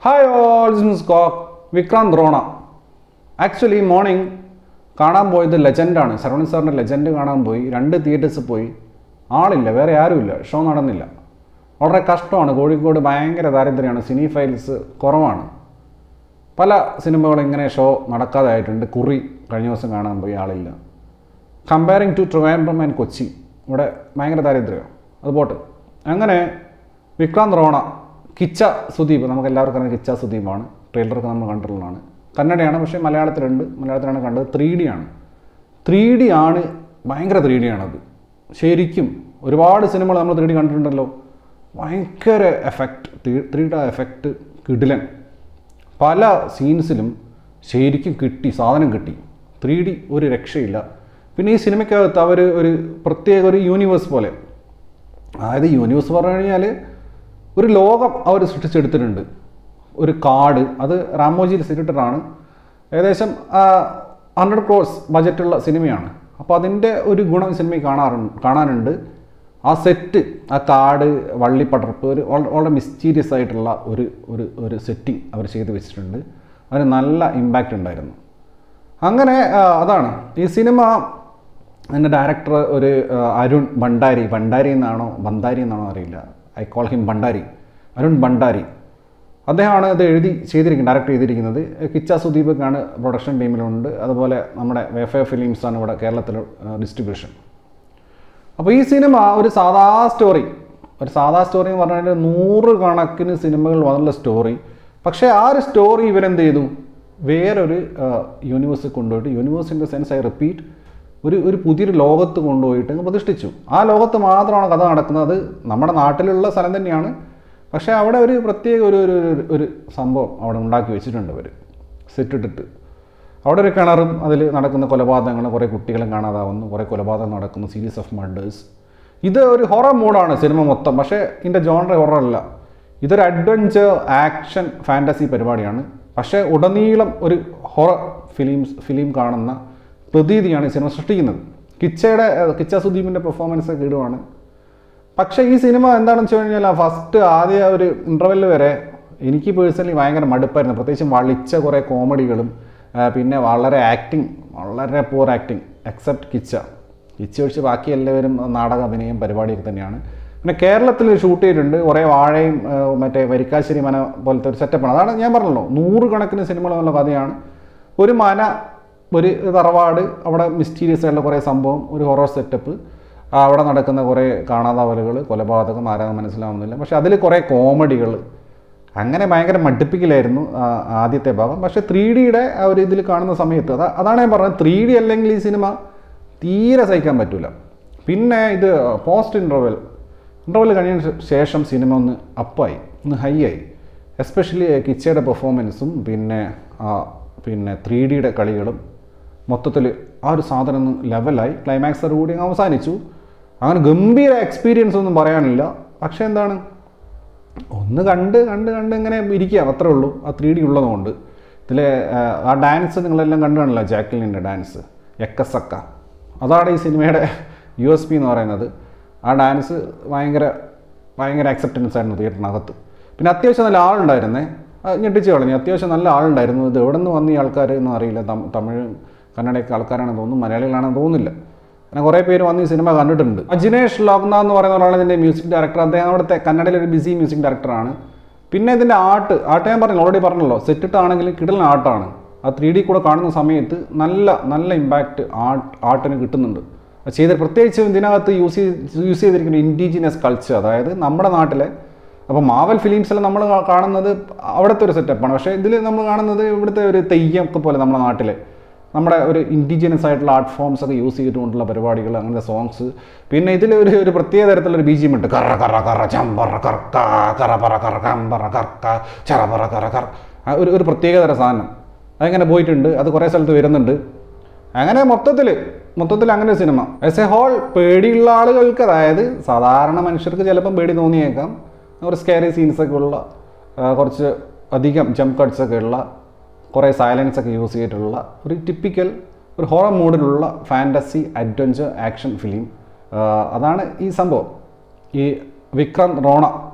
hi all മിസ് കോക്ക് Vikrant Rona actually morning കാണാൻ പോയത് ലെജൻഡാണ് ശരവണൻ സാറിൻ്റെ ലെജൻഡ് കാണാൻ പോയി രണ്ട് തിയേറ്റേഴ്സ് പോയി ആളില്ല വേറെ ആരുമില്ല ഷോ നടന്നില്ല വളരെ കഷ്ടമാണ് കോഴിക്കോട് ഭയങ്കര ദാരിദ്ര്യമാണ് സിനി ഫൈൽസ് കുറവാണ് പല സിനിമകളും ഇങ്ങനെ ഷോ നടക്കാതെ ആയിട്ടുണ്ട് കുറി കഴിഞ്ഞ ദിവസം കാണാൻ പോയി ആളില്ല comparing to Trivandrum and Kochi ഇവിടെ ഭയങ്കര ദാരിദ്ര്യം അത് പോട്ട് അങ്ങനെ വിക്രാന്ത് റോണ കിച്ച സുദീപ് നമുക്ക് എല്ലാവർക്കും അറിയാം കിച്ച സുദീപാണ് ട്രെയിലറൊക്കെ നമ്മൾ കണ്ടിട്ടുള്ളതാണ് കന്നഡയാണ് പക്ഷേ മലയാളത്തിലുണ്ട് മലയാളത്തിലാണ് കണ്ടത് ത്രീ ഡി ആണ് ത്രീ ഡി ആണ് ഭയങ്കര ത്രീ ഡി ആണത് ശരിക്കും ഒരുപാട് സിനിമകൾ നമ്മൾ ത്രീ ഡി കണ്ടിട്ടുണ്ടല്ലോ ഭയങ്കര എഫക്റ്റ് ത്രീ ഡി എഫക്റ്റ് കിടിലൻ പല സീൻസിലും ശരിക്കും കിട്ടി സാധനം കിട്ടി ത്രീ ഡി ഒരു രക്ഷയില്ല പിന്നെ ഈ സിനിമയ്ക്കകത്ത് അവർ ഒരു പ്രത്യേക ഒരു യൂണിവേഴ്സ് പോലെ അതായത് യൂണിവേഴ്സ് പറഞ്ഞു കഴിഞ്ഞാൽ ഒരു ലോകം അവർ സൃഷ്ടിച്ചെടുത്തിട്ടുണ്ട് ഒരു കാട് അത് റാമോജിയിൽ സിറ്റിട്ടാണ് ഏകദേശം ഹൺഡ്രഡ് ക്രോസ് ബജറ്റുള്ള സിനിമയാണ് അപ്പോൾ അതിൻ്റെ ഒരു ഗുണം ഈ സിനിമയിൽ കാണാറുണ്ട് കാണാനുണ്ട് ആ സെറ്റ് ആ കാട് വള്ളിപ്പടർപ്പ് ഒരു വള- വളരെ മിസ്റ്റീരിയസ് ആയിട്ടുള്ള ഒരു ഒരു ഒരു സെറ്റിംഗ് അവർ ചെയ്ത് വെച്ചിട്ടുണ്ട് അതിന് നല്ല ഇമ്പാക്റ്റ് ഉണ്ടായിരുന്നു അങ്ങനെ ആ, അതാണ് ഈ സിനിമ എൻ്റെ ഡയറക്ടർ ഒരു ആ, അരുൺ ഭണ്ഡാരി ഭണ്ഡാരി എന്നാണോ ബന്ധാരി എന്നാണോ അറിയില്ല I call him Bhandari Arun Bhandari അദ്ദേഹമാണ് ഇത് എഴുതി ചെയ്തിരിക്കുന്നത് ഡയറക്റ്റ് ചെയ്തിരിക്കുന്നത് കിച്ച സുദീപൊക്കെയാണ് പ്രൊഡക്ഷൻ ടീമിലുണ്ട് അതുപോലെ നമ്മുടെ വേഫേ ഫിലിംസാണ് ഇവിടെ കേരളത്തിൽ ഡിസ്ട്രിബ്യൂഷൻ അപ്പോൾ ഈ സിനിമ ഒരു സാധാ സ്റ്റോറി ഒരു സാധാ സ്റ്റോറി എന്ന് പറഞ്ഞാൽ നൂറ് കണക്കിന് സിനിമകൾ വന്നുള്ള സ്റ്റോറി പക്ഷേ ആ ഒരു സ്റ്റോറി ഇവരെന്ത് ചെയ്തു വേറൊരു യൂണിവേഴ്സിൽ കൊണ്ടുപോയിട്ട് universe in the sense I repeat ഒരു ഒരു പുതിയൊരു ലോകത്ത് കൊണ്ടുപോയിട്ട് അങ്ങ് പ്രതിഷ്ഠിച്ചു ആ ലോകത്ത് മാത്രമാണ് കഥ നടക്കുന്നത് അത് നമ്മുടെ നാട്ടിലുള്ള സ്ഥലം തന്നെയാണ് പക്ഷേ അവിടെ ഒരു പ്രത്യേക ഒരു ഒരു ഒരു- ഒരു സംഭവം അവിടെ ഉണ്ടാക്കി വെച്ചിട്ടുണ്ട് അവർ സെറ്റിട്ടിട്ട് അവിടെ ഒരു കിണറും അതിൽ നടക്കുന്ന കൊലപാതകങ്ങൾ കുറേ കുട്ടികളും കാണാതാവുന്നു കുറേ കൊലപാതകം നടക്കുന്നു സീരീസ് ഓഫ് മർഡേഴ്സ് ഇത് ഒരു ഹൊറർ മൂഡാണ് സിനിമ മൊത്തം പക്ഷേ ഇതിൻ്റെ ജോണർ ഹൊറർ അല്ല ഇതൊരു അഡ്വഞ്ചർ ആക്ഷൻ ഫാൻറ്റസി പരിപാടിയാണ് പക്ഷേ ഉടനീളം ഒരു ഹൊറർ ഫിലിംസ് ഫിലിം കാണുന്ന പ്രതീതിയാണ് ഈ സിനിമ സൃഷ്ടിക്കുന്നത് കിച്ചയുടെ ഏഹ്, കിച്ച സുദീപിൻ്റെ പെർഫോമൻസ് കിടുവാണ് പക്ഷേ ഈ സിനിമ എന്താണെന്ന് വെച്ച് കഴിഞ്ഞാൽ ഫസ്റ്റ് ആദ്യ ഒരു ഇൻ്റർവെല്ല് വരെ എനിക്ക് പേഴ്സണലി ഭയങ്കര മടുപ്പായിരുന്നു പ്രത്യേകിച്ചും വളിച്ച കുറേ കോമഡികളും ആ, പിന്നെ വളരെ ആക്ടിങ് വളരെ poor acting except Kiccha Kiccha ഒഴിച്ച് ബാക്കി എല്ലാവരും നാടക അഭിനയം പരിപാടിയൊക്കെ തന്നെയാണ് പിന്നെ കേരളത്തിൽ ഷൂട്ട് ചെയ്തിട്ടുണ്ട് കുറേ വാഴയും ആ, മറ്റേ വരിക്കാശ്ശേരി മന പോലത്തെ ഒരു സെറ്റപ്പാണ് അതാണ് ഞാൻ പറഞ്ഞല്ലോ നൂറുകണക്കിന് സിനിമകളുള്ള കഥയാണ് ഒരു മന ഒരു തറവാട് അവിടെ മിസ്റ്റീരിയസ് ആയിട്ടുള്ള കുറേ സംഭവം ഒരു ഹൊറർ സെറ്റപ്പ് അവിടെ നടക്കുന്ന കുറേ കാണാതാവലുകൾ കൊലപാതകം ആരാന്ന് മനസ്സിലാവുന്നില്ല പക്ഷെ അതിൽ കുറേ കോമഡികൾ അങ്ങനെ ഭയങ്കര മടുപ്പിക്കലായിരുന്നു ആ, ആദ്യത്തെ ഭാഗം പക്ഷേ ത്രീ ഡിയുടെ ആ ഒരു ഇതിൽ കാണുന്ന സമയത്ത് അതാ അതാണ് ഞാൻ പറഞ്ഞത് ത്രീ ഡി അല്ലെങ്കിൽ ഈ സിനിമ തീരെ സഹിക്കാൻ പറ്റില്ല പിന്നെ ഇത് പോസ്റ്റ് ഇൻ്റർവെൽ ഇൻ്റർവെൽ കഴിഞ്ഞതിന് ശേഷം സിനിമ ഒന്ന് അപ്പായി ഒന്ന് ഹൈ ആയി എസ്പെഷ്യലി കിച്ചയുടെ പെർഫോമൻസും പിന്നെ ആ, പിന്നെ ത്രീ ഡിയുടെ കളികളും മൊത്തത്തിൽ ആ ഒരു സാധനം ഒന്ന് ലെവലായി ക്ലൈമാക്സോട് കൂടി അങ്ങ് അവസാനിച്ചു അങ്ങനെ ഗംഭീര എക്സ്പീരിയൻസ് ഒന്നും പറയാനില്ല പക്ഷേ എന്താണ് ഒന്ന് കണ്ട് കണ്ട് കണ്ട് ഇങ്ങനെ ഇരിക്കുക അത്രേ ഉള്ളൂ ആ ത്രീ ഡി ഉള്ളതുകൊണ്ട് ഇതിലെ ആ, ആ ഡാൻസ് നിങ്ങളെല്ലാം കണ്ടു കാണില്ല ജാക്ലിൻ്റെ ഡാൻസ് എക്കസക്ക അതാണ് ഈ സിനിമയുടെ യു എസ് പി എന്ന് പറയുന്നത് ആ ഡാൻസ് ഭയങ്കര ഭയങ്കര അക്സെപ്റ്റൻസ് ആയിരുന്നു തിയേറ്ററിനകത്ത് പിന്നെ അത്യാവശ്യം നല്ല ആളുണ്ടായിരുന്നേ അത് ഞെട്ടിച്ച് കളഞ്ഞു അത്യാവശ്യം നല്ല ആളുണ്ടായിരുന്നു ഇത് എവിടെ നിന്ന് വന്ന ഈ ആൾക്കാർ എന്ന് അറിയില്ല തം- തമിഴ് കന്നഡയൊക്കെ ആൾക്കാരാണെന്ന് തോന്നുന്നു മലയാളികളാണെന്ന് തോന്നുന്നില്ല അങ്ങനെ കുറേ പേര് വന്ന് ഈ സിനിമ കണ്ടിട്ടുണ്ട് അജിനേഷ് ലോക്ന എന്ന് പറയുന്ന ഒരാളാണ് ഇതിൻ്റെ മ്യൂസിക് ഡയറക്ടർ അദ്ദേഹം അവിടുത്തെ കന്നഡയിലെ ഒരു ബിസി മ്യൂസിക് ഡയറക്ടറാണ് പിന്നെ ഇതിൻ്റെ ആർട്ട് ആർട്ട് ഞാൻ പറഞ്ഞു ഓൾറെഡി പറഞ്ഞല്ലോ സെറ്റിട്ടാണെങ്കിൽ കിടലൻ ആർട്ടാണ് ആ ത്രീ ഡി കൂടെ കാണുന്ന സമയത്ത് നല്ല നല്ല ഇമ്പാക്റ്റ് ആർട്ട് ആർട്ടിന് കിട്ടുന്നുണ്ട് അത് ചെയ്ത പ്രത്യേകിച്ച് ഇതിനകത്ത് യൂസ് ചെയ്ത് യൂസ് ചെയ്തിരിക്കുന്ന ഇൻഡിജിനിയസ് കൾച്ചർ അതായത് നമ്മുടെ നാട്ടിലെ അപ്പോൾ മാവൽ ഫിലിംസിൽ നമ്മൾ കാണുന്നത് അവിടുത്തെ ഒരു സെറ്റപ്പാണ് പക്ഷേ ഇതിൽ നമ്മൾ കാണുന്നത് ഇവിടുത്തെ ഒരു തെയ്യം ഒക്കെ പോലെ നമ്മുടെ നാട്ടിലെ നമ്മുടെ ഒരു ഇൻഡിജിനസ് ആയിട്ടുള്ള ആർട്ട് ഫോംസ് ഒക്കെ യൂസ് ചെയ്തുകൊണ്ടുള്ള പരിപാടികൾ അങ്ങനത്തെ സോങ്സ് പിന്നെ ഇതിൽ ഒരു ഒരു പ്രത്യേക തരത്തിലുള്ള ബി ജി ഉണ്ട് കറ കറ കറ ചമ്പറ കർക്ക കറ പറ കറ കമ്പറ കർക്ക ചറപറ കറ കറ ആ ഒരു ഒരു പ്രത്യേക തരം സാധനം അതിങ്ങനെ പോയിട്ടുണ്ട് അത് കുറേ സ്ഥലത്ത് വരുന്നുണ്ട് അങ്ങനെ മൊത്തത്തിൽ മൊത്തത്തിൽ അങ്ങനെ ഒരു സിനിമ ആസ് എ ഹോൾ പേടിയുള്ള ആളുകൾക്ക് അതായത് സാധാരണ മനുഷ്യർക്ക് ചിലപ്പം പേടി തോന്നിയേക്കാം ഒരു സ്കെയറി സീൻസൊക്കെ ഉള്ള ആ, കുറച്ച് അധികം ജംപ് കട്ട്സ് ഒക്കെ ഉള്ള കുറേ സൈലൻസ് ഒക്കെ യൂസ് ചെയ്തിട്ടുള്ള ഒരു ടിപ്പിക്കൽ ഒരു ഹൊറർ മൂഡിലുള്ള ഫാൻറ്റസി അഡ്വഞ്ചർ ആക്ഷൻ ഫിലിം അതാണ് ഈ സംഭവം ഈ വിക്രാന്ത് റോണ